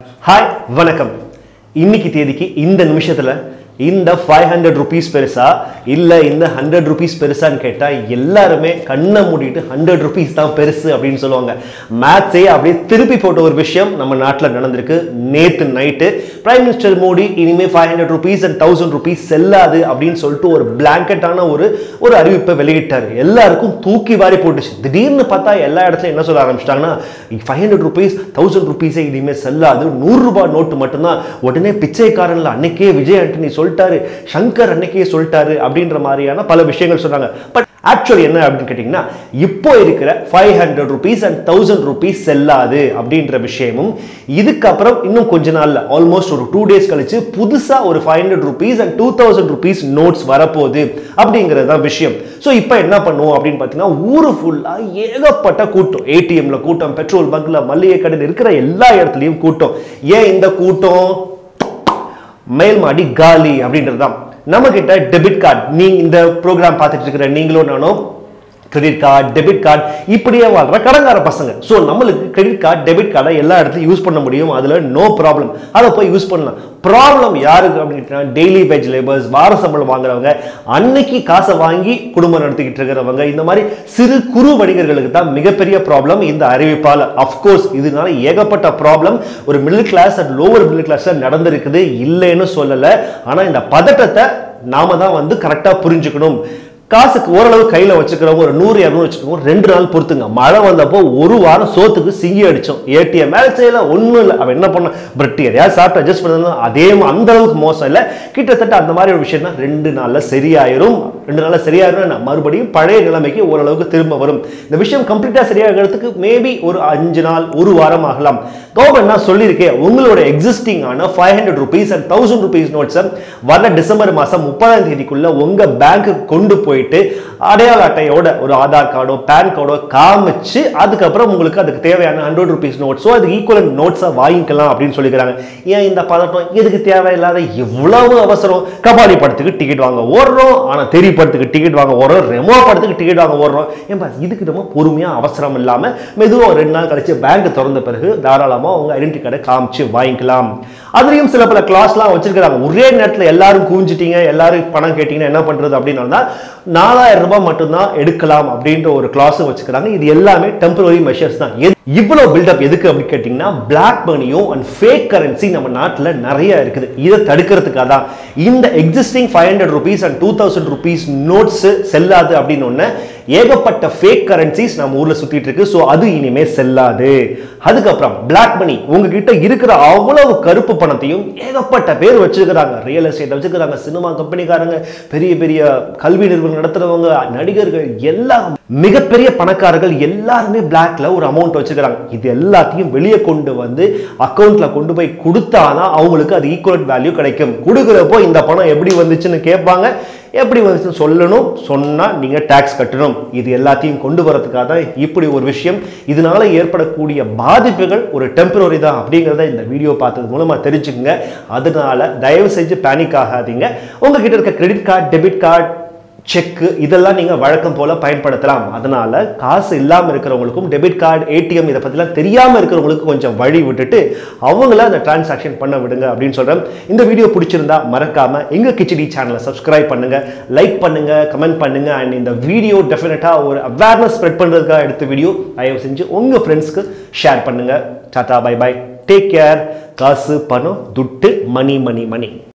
hi வணக்கம் இன்னைக்கு தேதிக்கு இந்த நிமிஷத்துல இந்த ஃபைவ் ஹண்ட்ரட் ருபீஸ் பெருசா இல்ல இந்த ஹண்ட்ரட் ருபீஸ் பெருசான்னு கேட்டா எல்லாருமே கண்ணை மூடிட்டு ஹண்ட்ரட் ருபீஸ் தான் பெருசு அப்படின்னு சொல்லுவாங்க மேத்ஸே அப்படியே திருப்பி போட்ட ஒரு விஷயம் நம்ம நாட்டில் நடந்திருக்கு நேத்து நைட்டு பிரைம் மினிஸ்டர் மோடி இனிமே five hundred rupees and thousand rupees செல்லாது அப்படின்னு சொல்லிட்டு ஒரு பிளாங்கெட்டான ஒரு ஒரு அறிவிப்பை வெளியிட்டார் எல்லாருக்கும் தூக்கி வாரி போட்டுச்சு திடீர்னு பார்த்தா எல்லா இடத்துலையும் என்ன சொல்ல ஆரம்பிச்சிட்டாங்கன்னா ஃபைவ் ஹண்ட்ரட் ருபீஸ் தௌசண்ட் ருபீஸே இனிமேல் செல்லாது நூறு ரூபாய் நோட்டு மட்டும்தான் உடனே பிச்சைக்காரன்ல அன்னைக்கே விஜய் ஆண்டனி சொல்லிட்டாரு சங்கர் அன்னைக்கே சொல்லிட்டாரு அப்படின்ற மாதிரியான பல விஷயங்கள் சொன்னாங்க பட் ஆக்சுவலி என்ன அப்படின்னு கேட்டிங்கன்னா இப்போ இருக்கிற five hundred rupees and thousand rupees செல்லாது அப்படின்ற விஷயமும் இதுக்கப்புறம் இன்னும் கொஞ்ச நாள்ல ஆல்மோஸ்ட் ஒரு டூ டேஸ் கழிச்சு புதுசா ஒரு five hundred rupees and two thousand rupees notes வரப்போகுது அப்படிங்கிறது தான் விஷயம் ஸோ இப்போ என்ன பண்ணுவோம் அப்படின்னு பார்த்தீங்கன்னா ஊரு ஃபுல்லாக ஏகப்பட்ட கூட்டம் ஏடிஎம்ல கூட்டம் பெட்ரோல் பங்க்ல மல்லிகை கடையில் இருக்கிற எல்லா இடத்துலையும் கூட்டம் ஏன் இந்த கூட்டம் மேல் மாடி காலி அப்படின்றது தான் நம்ம கிட்ட டெபிட் கார்டு நீங்க இந்த ப்ரோக்ராம் பார்த்துட்டு இருக்கிற நீங்களும் நானும் கிரெடிட் கார்டு டெபிட் கார்டு இப்படியே வாழ்ற கடங்கார பசங்க ஸோ நம்மளுக்கு கிரெடிட் கார்டு டெபிட் கார்டை எல்லா இடத்துலையும் யூஸ் பண்ண முடியும் அதில் நோ ப்ராப்ளம் அதை போய் யூஸ் பண்ணலாம் ப்ராப்ளம் யாருக்கு அப்படின்னு டெய்லி பேஜ் லேபர்ஸ் வார சம்பளம் வாங்குறவங்க அன்னைக்கு காசை வாங்கி குடும்பம் நடத்திக்கிட்டு இருக்கிறவங்க இந்த மாதிரி சிறு குறு வணிகர்களுக்கு தான் மிகப்பெரிய ப்ராப்ளம் இந்த அறிவிப்பால் அஃப்கோர்ஸ் இதனால ஏகப்பட்ட ப்ராப்ளம் ஒரு middle class and lower middle கிளாஸில் நடந்திருக்குது இல்லைன்னு சொல்லலை ஆனால் இந்த பதட்டத்தை நாம தான் வந்து கரெக்டாக புரிஞ்சுக்கணும் காசுக்கு ஓரளவு கையில் வச்சுக்கிறவங்க ஒரு நூறு இரநூறு வச்சுக்கிறவங்க ரெண்டு நாள் பொறுத்துங்க மழை வந்தப்போ ஒரு வாரம் சோத்துக்கு சிங்கி அடிச்சோம் ஏடிஎம் மேலே செய்யல ஒன்றும் இல்லை அவன் என்ன பண்ண பிரெட் எதையாவது சாப்பிட்டு அட்ஜஸ்ட் பண்ணதுனா அதே மா- அந்த அளவுக்கு மோசம் இல்லை கிட்டத்தட்ட அந்த மாதிரி ஒரு விஷயம் தான் ரெண்டு நாளில் சரியாயிரும் ரெண்டு நாளில் சரியாயிரும் என்ன, மறுபடியும் பழைய நிலைமைக்கு ஓரளவுக்கு திரும்ப வரும் இந்த விஷயம் கம்ப்ளீட்டாக சரியாகிறதுக்கு மேபி ஒரு அஞ்சு நாள் ஒரு வாரம் ஆகலாம் கவர்மெண்ட் நான் சொல்லியிருக்கேன் உங்களோட எக்ஸிஸ்டிங் ஆன five hundred rupees and thousand rupees நோட்ஸை வர டிசம்பர் மாதம் முப்பதாம் தேதிக்குள்ள உங்க பேங்க்கு கொண்டு போயிட்டு அடையாள அட்டையோட ஒரு ஆதார் கார்டோ பேன் கார்டோ காமிச்சு அதுக்கப்புறம் உங்களுக்கு அதுக்கு தேவையான ஹண்ட்ரட் ருபீஸ் நோட்ஸோ அதுக்கு ஈக்குவலன் நோட்ஸை வாங்கிக்கலாம் அப்படின்னு சொல்லிக்கிறாங்க ஏன் இந்த பதட்டம் எதுக்கு தேவையில்லாத இவ்வளவு அவசரம் கபாலி படத்துக்கு டிக்கெட் வாங்க ஓடுறோம் ஆனால் தெரி படத்துக்கு டிக்கெட் வாங்க ஓடுறோம் ரெமோ படத்துக்கு டிக்கெட் வாங்க ஓடுறோம் ஏன்பா இதுக்கு நம்ம பொறுமையாக அவசரம் இல்லாமல் மெதுவாக ஒரு ரெண்டு நாள் கழிச்சு பேங்க் திறந்த பிறகு தாராளமாக உங்க ஐடென்டி கார்டை காமிச்சு வாங்கிக்கலாம் அதுலேயும் சில பல கிளாஸ்லாம் வச்சிருக்கிறாங்க ஒரே நேரத்தில் எல்லாரும் கூஞ்சிட்டீங்க எல்லாரும் பணம் கேட்டீங்கன்னா என்ன பண்றது அப்படின்னா நாலாயிரம் ரூபாய் மட்டும்தான் எடுக்கலாம் அப்படின்ற ஒரு கிளாஸ் வச்சுக்கிறாங்க இது எல்லாமே டெம்பரரி மெஷர்ஸ் தான் எது- இவ்வளவு பில்டப் எதுக்கு அப்படின்னு கேட்டிங்கன்னா பிளாக் மணியும் அண்ட் ஃபேக் கரன்சி நம்ம நாட்டில் நிறைய இருக்குது இதை தடுக்கிறதுக்காக தான் இந்த existing five hundred rupees and two thousand rupees notes செல்லாது அப்படின்னு ஒன்று ஏகப்பட்ட ஃபேக் கரன்சிஸ் நம்ம ஊர்ல சுத்திட்டு இருக்கு ஸோ அது இனிமே செல்லாது அதுக்கப்புறம் பிளாக் மணி உங்ககிட்ட இருக்கிற அவ்வளவு கருப்பு பணத்தையும் ஏகப்பட்ட பேர் வச்சிருக்கிறாங்க ரியல் எஸ்டேட் வச்சிருக்கிறாங்க சினிமா கம்பெனிக்காரங்க பெரிய பெரிய கல்வி நிறுவனம் நடத்துறவங்க நடிகர்கள் எல்லாம் மிகப்பெரிய பணக்காரர்கள் எல்லாருமே பிளாக்ல ஒரு அமௌண்ட் வச்சிருக்கிறாங்க இது எல்லாத்தையும் வெளியே கொண்டு வந்து அக்கௌண்ட்ல கொண்டு போய் கொடுத்தாதான் அவங்களுக்கு அது ஈக்குவல் வேல்யூ கிடைக்கும் கொடுக்குறப்போ இந்த பணம் எப்படி வந்துச்சுன்னு கேட்பாங்க எப்படி வந்துச்சுன்னு சொல்லணும் சொன்னா நீங்க டாக்ஸ் கட்டணும் இது எல்லாத்தையும் கொண்டு வரதுக்காக தான் இப்படி ஒரு விஷயம் இதனால ஏற்படக்கூடிய பாதிப்புகள் ஒரு டெம்பரரி தான் அப்படிங்கிறத இந்த வீடியோ பார்த்தது மூலமா தெரிஞ்சுக்கங்க அதனால தயவு செஞ்சு பேனிக் ஆகாதீங்க உங்ககிட்ட இருக்க credit card debit card cheque இதெல்லாம் நீங்கள் வழக்கம் போல பயன்படுத்தலாம் அதனால காசு இல்லாமல் இருக்கிறவங்களுக்கும் டெபிட் கார்டு ஏடிஎம் இதை பற்றிலாம் தெரியாமல் இருக்கிறவங்களுக்கு கொஞ்சம் வழி விட்டுட்டு அவங்கள அந்த டிரான்சாக்ஷன் பண்ண விடுங்க அப்படின்னு சொல்கிறேன் இந்த வீடியோ பிடிச்சிருந்தா மறக்காம எங்க கிச்சடி சேனலை சப்ஸ்கிரைப் பண்ணுங்க லைக் பண்ணுங்க கமெண்ட் பண்ணுங்க அண்ட் இந்த வீடியோ டெஃபினட்டாக ஒரு அவேர்னஸ் ஸ்ப்ரெட் பண்ணுறதுக்காக எடுத்த வீடியோ தயவு செஞ்சு உங்க ஃப்ரெண்ட்ஸ்க்கு ஷேர் பண்ணுங்க டாடா பை பை டேக் கேர் காசு பணம் துட்டு மணி மணி மணி